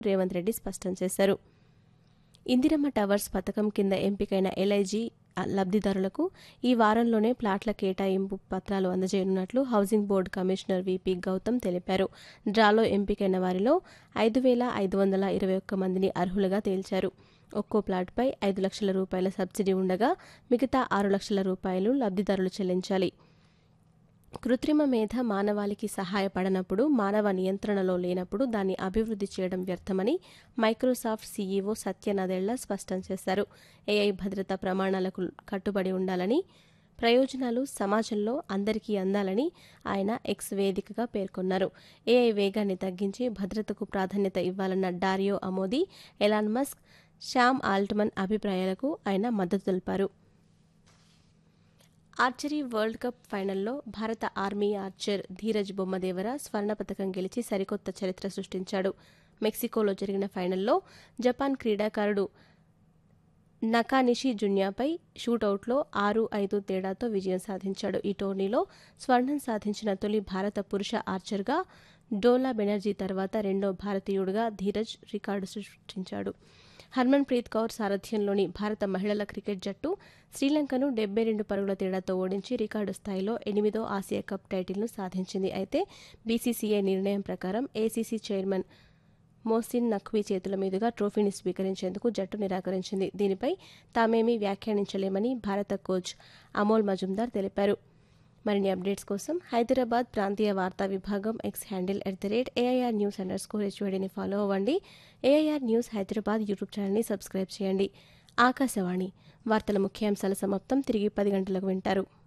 రేవంత్ రెడ్డి స్పష్టం చేశారు ఇందిరమ్మ టవర్స్ పథకం కింద ఎంపికైన ఎల్ఐజీ లబ్ధిదారులకు ఈ వారంలోనే ప్లాట్ల కేటాయింపు పత్రాలు అందజేయనున్నట్లు housing board commissioner VP Gautam తెలిపారు డ్రాలో ఎంపికైన వారిలో ఐదు వేల ఐదు వందల ఇరవై ఒక్క మందిని అర్హులుగా తేల్చారు ఒక్కో ప్లాట్పై ఐదు లక్షల రూపాయల సబ్సిడీ ఉండగా మిగతా ఆరు లక్షల రూపాయలు లబ్ధిదారులు చెల్లించాలి కృత్రిమ మేధ మానవాళికి సహాయపడనప్పుడు మానవ నియంత్రణలో లేనప్పుడు దాన్ని అభివృద్ధి చేయడం వ్యర్థమని మైక్రోసాఫ్ట్ సీఈఓ సత్య నదేళ్ల స్పష్టం చేశారు ఏఐ భద్రతా ప్రమాణాలకు కట్టుబడి ఉండాలని ప్రయోజనాలు సమాజంలో అందరికీ అందాలని ఆయన ఎక్స్ వేదికగా పేర్కొన్నారు ఏఐ వేగాన్ని తగ్గించి భద్రతకు ప్రాధాన్యత ఇవ్వాలన్న Dario Amodei Elon Musk Sam Altman అభిప్రాయాలకు ఆయన మద్దతు తెలిపారు ఆర్చరీ వరల్డ్ కప్ ఫైనల్లో భారత ఆర్మీ ఆర్చర్ ధీరజ్ బొమ్మదేవర స్వర్ణ పథకం గెలిచి సరికొత్త చరిత్ర సృష్టించాడు మెక్సికోలో జరిగిన ఫైనల్లో జపాన్ క్రీడాకారుడు నకానిషి జున్యాపై షూటౌట్లో ఆరు ఐదు తేడాతో విజయం సాధించాడు ఈ టోర్నీలో స్వర్ణం సాధించిన తొలి భారత పురుష ఆర్చర్గా డోలా బెనర్జీ తర్వాత రెండో భారతీయుడిగా ధీరజ్ రికార్డు సృష్టించాడు హర్మన్ ప్రీత్ కౌర్ సారథ్యంలోని భారత మహిళల క్రికెట్ జట్టు శ్రీలంకను డెబ్బై రెండు పరుగుల తేడాతో ఓడించి రికార్డు స్థాయిలో ఎనిమిదో ఆసియా కప్ టైటిల్ను సాధించింది అయితే బీసీసీఐ నిర్ణయం ప్రకారం ఏసీసీ చైర్మన్ మోసిన్ నఖ్వీ చేతుల మీదుగా ట్రోఫీని స్వీకరించేందుకు జట్టు నిరాకరించింది దీనిపై తామేమీ వ్యాఖ్యానించలేమని భారత కోచ్ అమోల్ మజుందార్ తెలిపారు మరిన్ని అప్డేట్స్ కోసం హైదరాబాద్ ప్రాంతీయ వార్తా విభాగం X handle at the rate AIR news underscore స్కోర్ హెచ్వైడీని ఫాలో అవ్వండి ఏఐఆర్ న్యూస్ హైదరాబాద్ యూట్యూబ్ ఛానల్ని సబ్స్క్రైబ్ చేయండి ఆకాశవాణి వార్తల ముఖ్యాంశాల సమాప్తం తిరిగి పది గంటలకు వింటారు